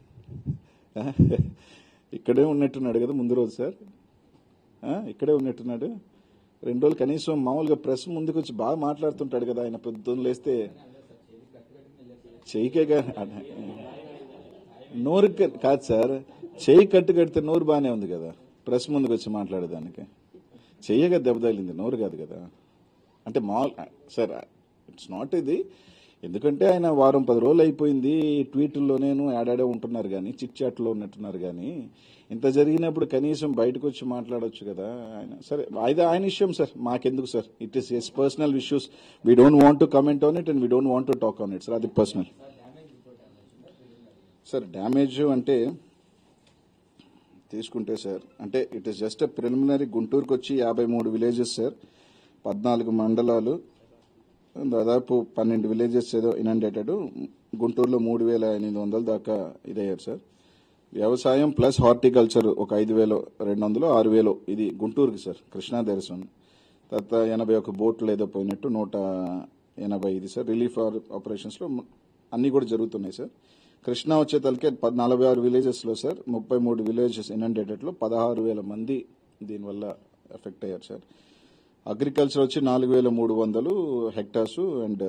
Speaker 1: ఇక్కడే ఉన్నట్టున్నాడు కదా ముందు రోజు సార్ ఆ, ఇక్కడే ఉన్నట్టున్నాడు రెండు రోజులు కనీసం మామూలుగా ప్రెస్ ముందుకు వచ్చి బాగా మాట్లాడుతుంటాడు కదా ఆయన పొద్దున్న లేస్తే చెయ్యికేగా నోరు క- కాదు సార్ చెయ్యి కట్టు కడితే నోరు బాగానే ఉంది కదా ప్రెస్ ముందుకు వచ్చి మాట్లాడేదానికి చెయ్యగా దెబ్బ తగిలింది నోరు కాదు కదా అంటే మామూలు సార్ ఇట్స్ నాట్ ఇది ఎందుకంటే ఆయన వారం పది రోజులు అయిపోయింది ట్వీట్లో నేను యాడాడే ఉంటున్నారు కానీ చిట్ చాట్లో ఉన్నట్టున్నారు కానీ ఇంత జరిగినప్పుడు కనీసం బయటకు వచ్చి మాట్లాడొచ్చు కదా ఆయన సరే అది ఆయన విషయం సార్ మాకెందుకు sir it is as personal issues we don't want to comment on it and we don't want to talk on it sir అది పర్సనల్ సార్ డ్యామేజ్ అంటే తీసుకుంటే సార్ అంటే ఇట్ ఇస్ జస్ట్ ప్రిలిమినరీ గుంటూరుకు వచ్చి యాభై మూడు villages sir పద్నాలుగు మండలాలు దాదాపు పన్నెండు విలేజెస్ ఏదో ఇనండేటెడ్ గుంటూరులో మూడు వేల ఎనిమిది వందల దాకా ఇదయ్యారు సార్ వ్యవసాయం ప్లస్ హార్టికల్చర్ ఒక ఐదు వేలు రెండు వందలు ఆరు వేలు ఇది గుంటూరుకి సార్ కృష్ణా దేశం తర్వాత ఎనభై ఒక బోట్లు ఏదో పోయినట్టు నూట ఎనభై ఇది సార్ రిలీఫ్ ఆపరేషన్స్లో అన్నీ కూడా జరుగుతున్నాయి సార్ కృష్ణా వచ్చేతలకే పద్ నలభై ఆరు విలేజెస్లో సార్ ముప్పై మూడు విలేజెస్ ఇనండేటెడ్లో పదహారు వేల మంది దీనివల్ల ఎఫెక్ట్ అయ్యారు సార్ అగ్రికల్చర్ వచ్చి నాలుగు వేల మూడు వందలు hectares and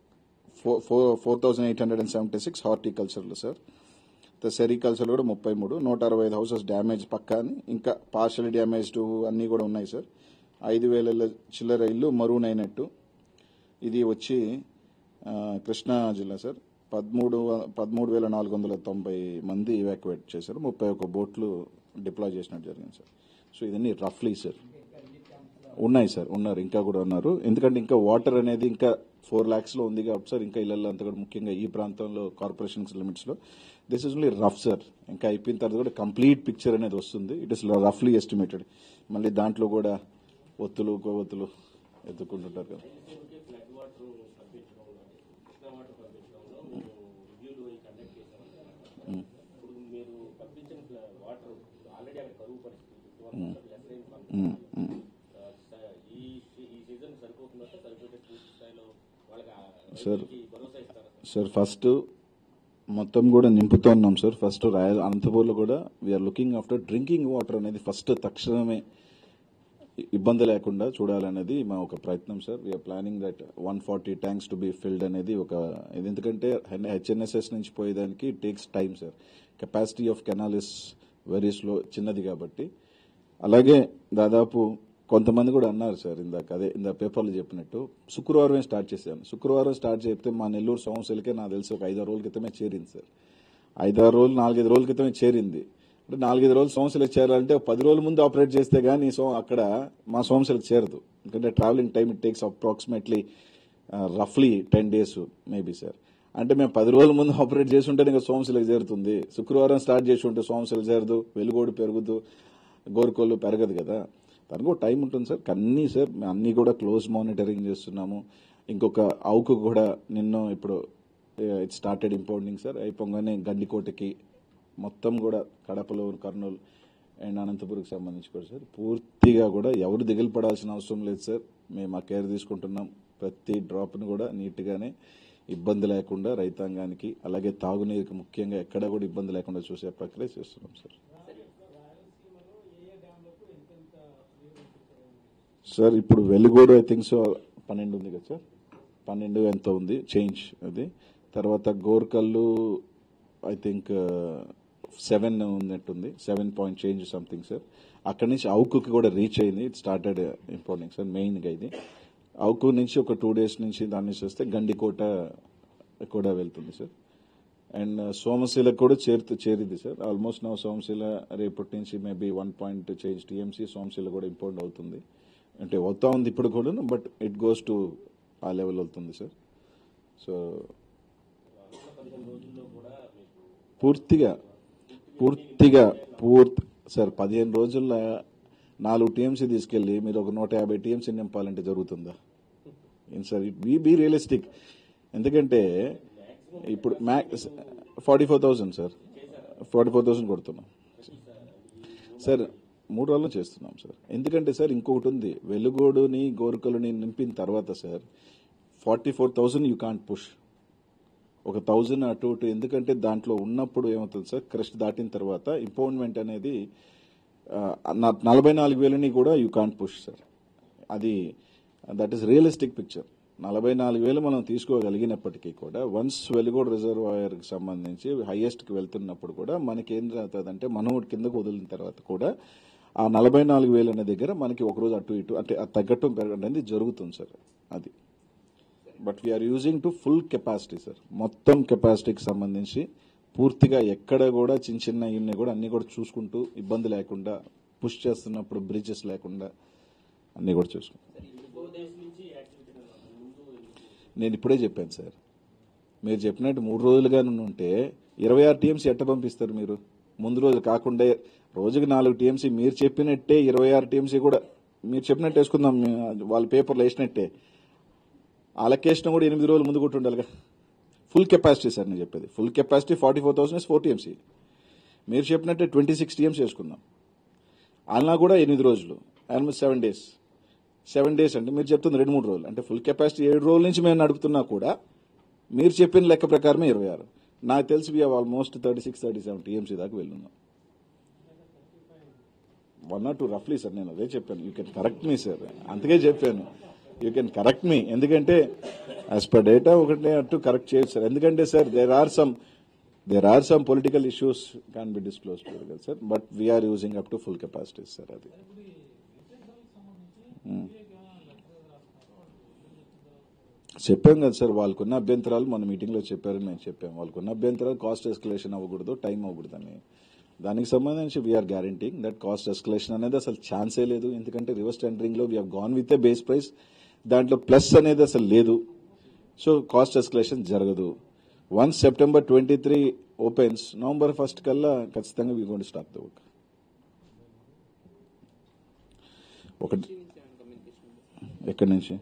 Speaker 1: four four thousand eight hundred and seventy six హార్టికల్చర్లో సార్ సెరికల్చర్ కూడా ముప్పై మూడు నూట అరవై ఐదు హౌసెస్ డ్యామేజ్ పక్కా అని ఇంకా పార్షల్ డ్యామేజ్డ్ అన్నీ కూడా ఉన్నాయి సార్ ఐదు వేల చిల్లర ఇల్లు మరూన్ అయినట్టు ఇది వచ్చి ఆ, కృష్ణా జిల్లా సార్ పదమూడు వ- పదమూడు వేల నాలుగు వందల తొంభై మంది ఇవాక్యువేట్ చేశారు ముప్పై ఒక్క బోట్లు డిప్లాయ్ చేసినట్టు జరిగింది సార్ సో ఇదన్నీ రఫ్లీ సార్ ఉన్నాయి సార్ ఉన్నారు ఇంకా కూడా ఉన్నారు ఎందుకంటే ఇంకా వాటర్ అనేది ఇంకా ఫోర్ ల్యాక్స్ లో ఉంది కాబట్టి సార్ ఇంకా ఇళ్ళల్లో అంతా కూడా ముఖ్యంగా ఈ ప్రాంతంలో కార్పొరేషన్ లిమిట్స్ లో this is only rough sir ఇంకా అయిపోయిన తర్వాత కూడా కంప్లీట్ పిక్చర్ అనేది వస్తుంది ఇట్ ఇస్ రఫ్లీ ఎస్టిమేటెడ్ మళ్ళీ దాంట్లో కూడా ఒత్తులు కొవ్వొత్తులు ఎత్తుకుంటుంటారు కదా
Speaker 3: ఫ్లడ్ వాటర్ పంపించడంలో కృష్ణా వాటర్ పంపించడంలో మీరు రివ్యూలు అవి కండక్ట్ చేశారు ఇప్పుడు మీరు పంపించిన వాటర్ ఆల్రెడీ అక్కడ కరువు పరిస్థితి లెస్ రైన్
Speaker 1: ఉమ్, ఉమ్.
Speaker 3: ఈ ఈ సీజన్ సరిపోతుందా సార్ సరిపోతే పూర్తి స్థాయిలో వాళ్ళకి ఆ
Speaker 1: సార్.
Speaker 3: రైతులకి భరోసా ఇస్తారా సార్
Speaker 1: సార్ ఫస్ట్ మొత్తం కూడా నింపుతున్నాం సార్ ఫస్ట్ రాయల్ అనంతపూర్లో కూడా we're looking after drinking water అనేది ఫస్ట్ తక్షణమే ఇబ్బంది లేకుండా చూడాలనేది మా ఒక ప్రయత్నం sir we're planning that one forty tanks to be filled అనేది ఒక ఇది ఎందుకంటే హెచ్ఎన్ఎస్ఎస్ నుంచి పోయేదానికి takes time sir capacity of canal is very slow చిన్నది కాబట్టి అలాగే దాదాపు కొంతమంది కూడా అన్నారు సార్ ఇందాక అదే ఇందా పేపర్లో చెప్పినట్టు శుక్రవారమే స్టార్ట్ చేశాను శుక్రవారం స్టార్ట్ చేస్తే మా నెల్లూరు సంవత్సరాలకే నాకు తెలిసి ఒక ఐదారు రోజుల క్రితమే చేరింది సార్ ఐదారు రోజులు నాలుగైదు రోజుల క్రితమే చేరింది అంటే నాలుగైదు రోజులు సోమశిలకు చేరాలంటే ఒక పది రోజుల ముందు ఆపరేట్ చేస్తే కానీ సో అక్కడ మా సోమశిలకు చేరదు ఎందుకంటే travelling time it takes approximately రఫ్లీ టెన్ డేస్ మేబీ సార్ అంటే మేము పది రోజుల ముందు ఆపరేట్ చేసి ఉంటే ఇంకా సోమశిలకు చేరుతుంది శుక్రవారం స్టార్ట్ చేసి ఉంటే సోమశిలకు చేరదు వెలుగోడు పెరుగుదు గోరుకోళ్ళు పెరగదు కదా దానికి ఒక టైం ఉంటుంది సార్ అన్నీ సార్ మేము అన్నీ కూడా క్లోజ్ మానిటరింగ్ చేస్తున్నాము ఇంకొక అవుకు కూడా నిన్న ఇప్పుడు ఇట్ స్టార్టెడ్ ఇంపోర్టింగ్ సార్ అయిపోగానే గండికోటకి మొత్తం కూడా కడపలో కర్నూలు అండ్ అనంతపురంకి సంబంధించి కూడా సార్ పూర్తిగా కూడా ఎవరు దిగులు పడాల్సిన అవసరం లేదు సార్ మేము ఆ కేర్ తీసుకుంటున్నాం ప్రతి డ్రాప్ను కూడా నీట్గానే ఇబ్బంది లేకుండా రైతాంగానికి అలాగే తాగునీరుకి ముఖ్యంగా ఎక్కడ కూడా ఇబ్బంది లేకుండా చూసే ప్రక్రియ చేస్తున్నాం సార్ సార్ ఇప్పుడు వెలుగోడు ఐ థింక్ సో పన్నెండు ఉంది కదా సార్ పన్నెండు ఎంత ఉంది చేంజ్ అది తర్వాత గోర్కల్లు ఐ థింక్ సెవెన్ ఉన్నట్టుంది seven point change something sir అక్కడి నుంచి అవుకుకి కూడా రీచ్ అయింది ఇట్ స్టార్టెడ్ ఇంపార్టెంట్ సార్ మెయిన్గా ఇది అవుకు నుంచి ఒక టూ డేస్ నుంచి దాని నుంచి వస్తే గండికోట కూడా వెళ్తుంది సార్ అండ్ సోమశిల కూడా చేరుతూ చేరింది సార్ ఆల్మోస్ట్ నా సోమశిల రేపటి నుంచి maybe one point change TMC Somasila కూడా ఇంపార్టెంట్ అవుతుంది అంటే అవుతా ఉంది ఇప్పుడు కూడా బట్ ఇట్ గోస్ టు ఆ లెవెల్ అవుతుంది సార్ సో పూర్తిగా పూర్తిగా పూర్తి సార్ పదిహేను రోజుల్లో నాలుగు టీఎంసీ తీసుకెళ్ళి మీరు ఒక నూట యాభై టీఎంసీ నింపాలంటే జరుగుతుందా ఏం సార్ బీ బీ రియలిస్టిక్ ఎందుకంటే ఇప్పుడు max forty four thousand sir forty four thousand కొడుతున్నాం సార్ మూడు రోజులు చేస్తున్నాం సార్ ఎందుకంటే సార్ ఇంకొకటి ఉంది వెలుగోడుని గోరుకలుని నింపిన తర్వాత sir forty four thousand you can't push ఒక థౌజండ్ అటు ఇటు ఎందుకంటే దాంట్లో ఉన్నప్పుడు ఏమవుతుంది సార్ క్రస్ట్ దాటిన తర్వాత ఇంపౌండ్మెంట్ అనేది ఆ, న- నలభై నాలుగు వేలని కూడా యూ కాంట్ పుష్ సార్ అది దట్ ఈస్ రియలిస్టిక్ పిక్చర్ నలభై నాలుగు వేలు మనం తీసుకోగలిగినప్పటికీ కూడా వన్స్ వెలుగోడు రిజర్వాయర్కి సంబంధించి హైయెస్ట్కి వెళ్తున్నప్పుడు కూడా మనకి ఏం జరుగుతుందంటే మనం కిందకు వదిలిన తర్వాత కూడా ఆ నలభై నాలుగు వేలు అనే దగ్గర మనకి ఒకరోజు అటు ఇటు అంటే ఆ తగ్గట్టు పెరగడం అనేది జరుగుతుంది సార్ అది but we're using to full capacity sir మొత్తం కెపాసిటీకి సంబంధించి పూర్తిగా ఎక్కడ కూడా చిన్న చిన్న ఇన్ని కూడా అన్ని కూడా చూసుకుంటూ ఇబ్బంది లేకుండా పుష్ చేస్తున్నప్పుడు బ్రిడ్జెస్ లేకుండా అన్ని కూడా చూసుకుంటాం
Speaker 3: ఫోర్ డేస్ నుంచి యాక్టివిటీ ముందు
Speaker 1: నేను ఇప్పుడే చెప్పాను సార్ మీరు చెప్పినట్టు మూడు రోజులుగా ఉంటే ఇరవై ఆరు టీఎంసీ ఎట్ట పంపిస్తారు మీరు ముందు రోజు కాకుండా రోజుకి నాలుగు టీఎంసీ మీరు చెప్పినట్టే ఇరవై ఆరు టీఎంసీ కూడా మీరు చెప్పినట్టు వేసుకుందాం మీ- వాళ్ళ పేపర్లో వేసినట్టే ఆ లెక్కేసిన కూడా ఎనిమిది రోజులు ముందు కొట్టి ఉండాలిగా ఫుల్ కెపాసిటీ సార్ నేను చెప్పేది full capacity forty four thousand four TMC మీరు చెప్పినట్టే ట్వంటీ సిక్స్ టీఎంసీ వేసుకుందాం అలా కూడా ఎనిమిది రోజులు almost seven days seven days అంటే మీరు చెప్తుంది రెండు మూడు రోజులు అంటే ఫుల్ కెపాసిటీ ఏడు రోజుల నుంచి మేము నడుపుతున్నా కూడా మీరు చెప్పిన లెక్క ప్రకారమే ఇరవై ఆరు నాకు తెలిసి we almost thirty six thirty seven TMC దాకా వెళ్ళున్నాం వన్ ఆర్ టూ రఫ్లీ సార్ నేను అదే చెప్పాను you can correct me sir అందుకే చెప్పాను యూ కెన్ కరెక్ట్ మీ ఎందుకంటే యాజ్ పర్ డేటా ఒకటి అటు కరెక్ట్ చేయొచ్చు సార్ ఎందుకంటే sir there are some there are some political issues can be disclose కదా sir but we're using up to full capacities sir అది చెప్పాం కదా సార్ వాళ్ళకున్న అభ్యంతరాలు మన మీటింగ్లో చెప్పారని మేము చెప్పాం వాళ్ళకున్న అభ్యంతరాలు కాస్ట్ ఎస్కలేషన్ అవ్వకూడదు టైం అవ్వకూడదని దానికి సంబంధించి we're guaranteeing that cost escalation అనేది అసలు ఛాన్సే లేదు ఎందుకంటే రివర్స్ టెండరింగ్లో we're gone with a base price దాంట్లో ప్లస్ అనేది అసలు లేదు సో కాస్ట్ ఎస్కలేషన్ జరగదు once September twenty three opens November first కల్లా ఖచ్చితంగా we gone start the work ఒకటి ఎక్కడి నుంచి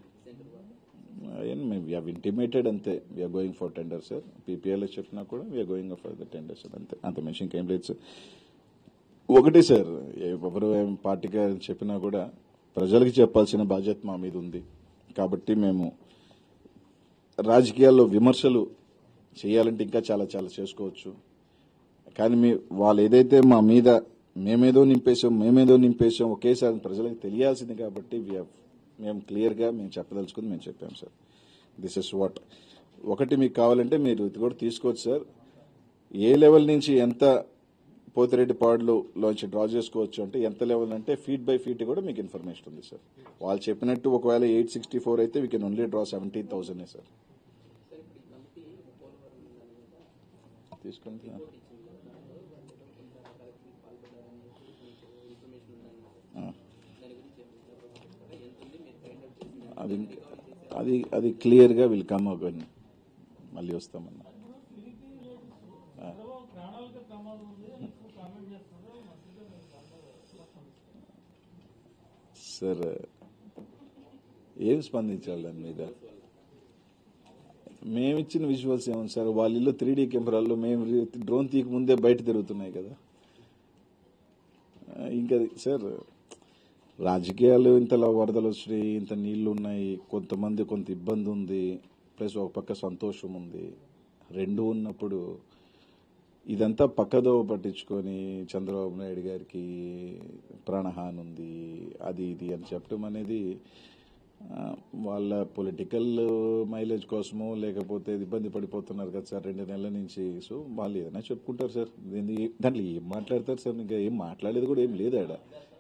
Speaker 1: వీఆర్ ఇంటిమేటెడ్ అంతే we're going for tender sir PPL చెప్పినా కూడా we're going for the tender sir అంతే అంత మిషన్ ఇంకేం లేదు సార్ ఒకటి సార్ ఎవరు ఏం పార్టీగా చెప్పినా కూడా ప్రజలకు చెప్పాల్సిన బాధ్యత మా మీద ఉంది కాబట్టి మేము రాజకీయాల్లో విమర్శలు చేయాలంటే ఇంకా చాలా చాలా చేసుకోవచ్చు కానీ మీ వాళ్ళు ఏదైతే మా మీద మేమేదో నింపేసాం మేమేదో నింపేసాం ఒకేసారి ప్రజలకు తెలియాల్సింది కాబట్టి we have- మేము క్లియర్గా మేము చెప్పదలుచుకుంది మేము చెప్పాం సార్ దిస్ ఇస్ వాట్ ఒకటి మీకు కావాలంటే మీరు ఇది కూడా తీసుకోవచ్చు సార్ ఏ లెవెల్ నుంచి ఎంత పోతిరెడ్డి పాడులో లోంచి డ్రా చేసుకోవచ్చు అంటే ఎంత లెవెల్ అంటే ఫీట్ బై ఫీట్ కూడా మీకు ఇన్ఫర్మేషన్ ఉంది సార్ వాళ్ళు చెప్పినట్టు ఒకవేళ ఎయిట్ సిక్స్టీ ఫోర్ అయితే we can only draw seventeen thousand sir తీసుకుంటున్నా అది ఇంక- అది అది క్లియర్గా విల్ కమ్ అవన్నీ మళ్ళీ వస్తామన్నా ఆ. సార్ ఏం స్పందించాలి దాని మీద మేము ఇచ్చిన విజువల్స్ ఏముంది సార్ వాళ్ళ ఇల్లు త్రీ డీ కెమెరాల్లో మేము డ్రోన్ తీయక ముందే బయట తిరుగుతున్నాయి కదా ఆ, ఇంకా అది- సార్ రాజకీయాలు ఇంతలా వరదలు వచ్చినాయి ఇంత నీళ్లు ఉన్నాయి కొంతమంది కొంత ఇబ్బంది ఉంది ప్లస్ ఒక పక్క సంతోషం ఉంది రెండు ఉన్నప్పుడు ఇదంతా పక్కదోవ పట్టించుకొని చంద్రబాబు నాయుడు గారికి ప్రాణహాని ఉంది అది ఇది అని చెప్పడం అనేది ఆ, వాళ్ళ పొలిటికల్ మైలేజ్ కోసమో లేకపోతే ఇబ్బంది పడిపోతున్నారు కదా సార్ రెండు నెలల నుంచి సో వాళ్ళు ఏదైనా చెప్పుకుంటారు సార్ దీన్ని దాంట్లో ఏం మాట్లాడతారు సార్ ఇంకా ఏం మాట్లాడేది కూడా ఏం లేదు ఆడ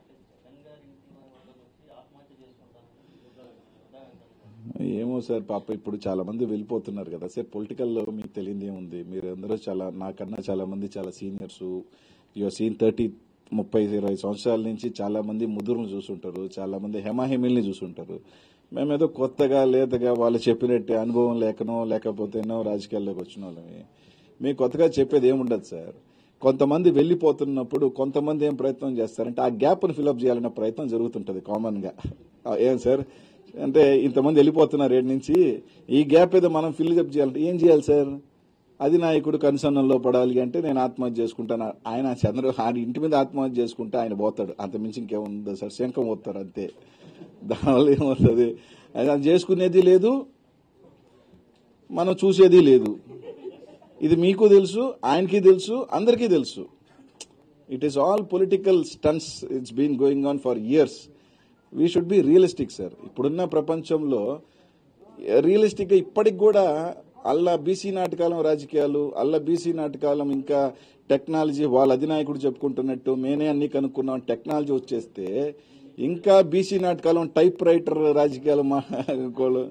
Speaker 1: ఏమో సార్ పాప ఇప్పుడు చాలా మంది వెళ్ళిపోతున్నారు కదా సార్ పొలిటికల్ లో మీకు తెలియదు ఏముంది మీరు అందరూ చాలా నాకన్నా చాలా మంది చాలా సీనియర్స్ యువర్ సీన్ థర్టీ ముప్పై ఇరవై సంవత్సరాల నుంచి చాలా మంది ముదురును చూసుంటారు చాలా మంది హెమాహిమిల్ని చూసుంటారు మేమేదో కొత్తగా లేతగా వాళ్ళు చెప్పినట్టు అనుభవం లేకనో లేకపోతేనో రాజకీయాల్లోకి వచ్చిన వాళ్ళమి మీకు కొత్తగా చెప్పేది ఏముండదు సార్ కొంతమంది వెళ్ళిపోతున్నప్పుడు కొంతమంది ఏం ప్రయత్నం చేస్తారంటే ఆ గ్యాప్ను ఫిలప్ చేయాలనే ప్రయత్నం జరుగుతుంటది కామన్ గా ఆ, ఏం సార్ అంటే ఇంతమంది వెళ్ళిపోతున్నారు ఏడు నుంచి ఈ గ్యాప్ ఏదో మనం ఫిల్ అప్ చేయాలంటే ఏం చేయాలి సార్ అది నాయకుడు కనుసన్నల్లో పడాలి అంటే నేను ఆత్మహత్య చేసుకుంటాను ఆయన చంద్ర ఆయన ఇంటి మీద ఆత్మహత్య చేసుకుంటే ఆయన పోతాడు అంత మించి ఇంకేముందో సార్ శంఖం పోతారు అంతే దానివల్ల ఏమవుతుంది ఆయన చేసుకునేది లేదు మనం చూసేది లేదు ఇది మీకు తెలుసు ఆయనకి తెలుసు అందరికీ తెలుసు it is all political stunts it's been going on for years we should be realistic sir ఇప్పుడున్న ప్రపంచంలో రియలిస్టిక్ గా ఇప్పటికి కూడా అల్లా బీసీ నాటకాలం రాజకీయాలు అల్లా బీసీ నాటకాలం ఇంకా టెక్నాలజీ వాళ్ళ అధినాయకుడు చెప్పుకుంటున్నట్టు మేనే అన్ని కనుక్కున్నాం టెక్నాలజీ వచ్చేస్తే ఇంకా బీసీ నాటకాలం టైప్ రైటర్ రాజకీయాలు మా కోళ్ళు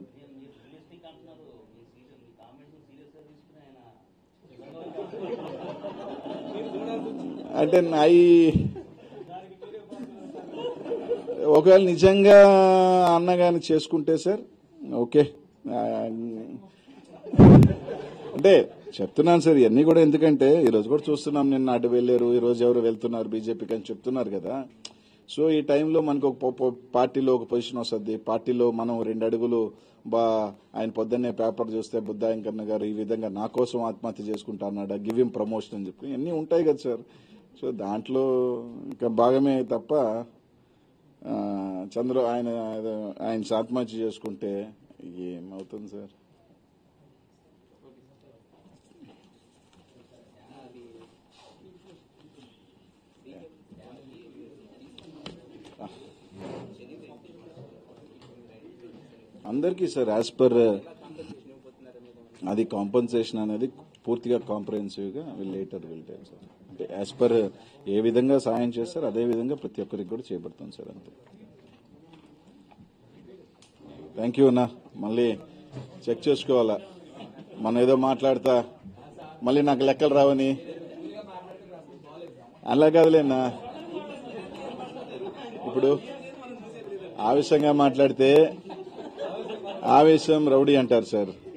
Speaker 1: అంటే అయి ఒకవేళ నిజంగా అన్నగాని చేసుకుంటే సార్ ఓకే ఆ, అంటే చెప్తున్నాను సార్ ఇవన్నీ కూడా ఎందుకంటే ఈ రోజు కూడా చూస్తున్నాం నిన్న అటు వెళ్ళారు ఈ రోజు ఎవరు వెళ్తున్నారు బీజేపీకి అని చెప్తున్నారు కదా సో ఈ టైంలో మనకు ఒక పో- పో- పార్టీలో ఒక పొజిషన్ వస్తుంది పార్టీలో మనం రెండు అడుగులు బా ఆయన పొద్దున్నే పేపర్ చూస్తే బుద్ధాయంకన్న గారు ఈ విధంగా నా కోసం ఆత్మహత్య చేసుకుంటా అన్నాడు గివ్ హిమ్ ప్రమోషన్ అని చెప్పి ఇవన్నీ ఉంటాయి కదా సార్ సో దాంట్లో ఇంకా భాగమే తప్ప ఆ, చంద్ర ఆయన ఆయన ఆత్మహత్య చేసుకుంటే ఏమవుతుంది సార్ అందరికీ సార్ యాజ్ పర్ అది కాంపన్సేషన్ అనేది పూర్తిగా కాంప్రహెన్సివ్ గా will later will tile sir అంటే యాజ్ పర్ ఏ విధంగా సాయం చేస్తారు అదే విధంగా ప్రతి ఒక్కరికి కూడా చేయబడుతుంది సార్ అంతే థ్యాంక్ యూ అన్న మళ్ళీ చెక్ చేసుకోవాలా మనం ఏదో మాట్లాడతా మళ్ళీ నాకు లెక్కలు రావని అలా కాదులేనా ఇప్పుడు ఆవేశంగా మాట్లాడితే ఆవేశం రౌడీ అంటారు సార్